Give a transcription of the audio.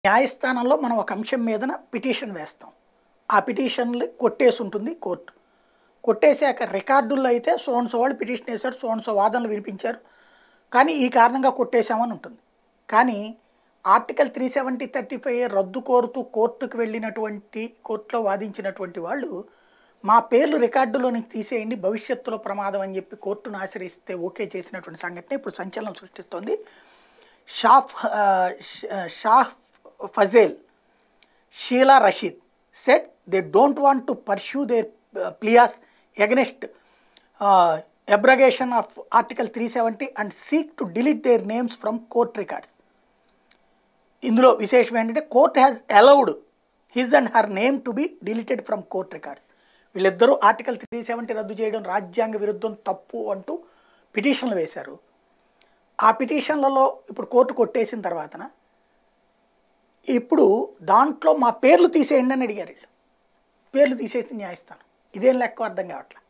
న్యాయస్థానంలో మనం ఒక అంశం మీదన పిటిషన్ వేస్తాం ఆ పిటిషన్లు కొట్టేసి ఉంటుంది కోర్టు కొట్టేశాక రికార్డుల్లో అయితే సోన్సో వాళ్ళు పిటిషన్ వేశారు సోన్సో వాదనలు వినిపించారు కానీ ఈ కారణంగా కొట్టేశామని ఉంటుంది కానీ article three seventy thirty five రద్దు కోరుతూ కోర్టుకు వెళ్ళినటువంటి కోర్టులో వాదించినటువంటి వాళ్ళు మా పేర్లు రికార్డులో నుంచి తీసేయండి భవిష్యత్తులో ప్రమాదం అని చెప్పి కోర్టును ఆశ్రయిస్తే ఓకే చేసినటువంటి సంఘటన ఇప్పుడు సంచలనం సృష్టిస్తోంది షాఫ్ ah, Shah- Shah Faesal Shehla Rashid said they don't want to pursue their pleas against abrogation of article three seventy and seek to delete their names from court records ఇందులో విశేషం ఏంటంటే court has allowed his and her name to be deleted from court records వీళ్ళిద్దరూ article three seventy రద్దు చేయడం రాజ్యాంగ విరుద్ధం తప్పు అంటూ పిటిషన్లు వేశారు ఆ పిటిషన్లలో ఇప్పుడు కోర్టు కొట్టేసిన తర్వాతన ఇప్పుడు దాంట్లో మా పేర్లు తీసేయండి అని అడిగారు వీళ్ళు పేర్లు తీసేసి న్యాయస్థానం ఇదేం లెక్క అర్థం కావట్లేదు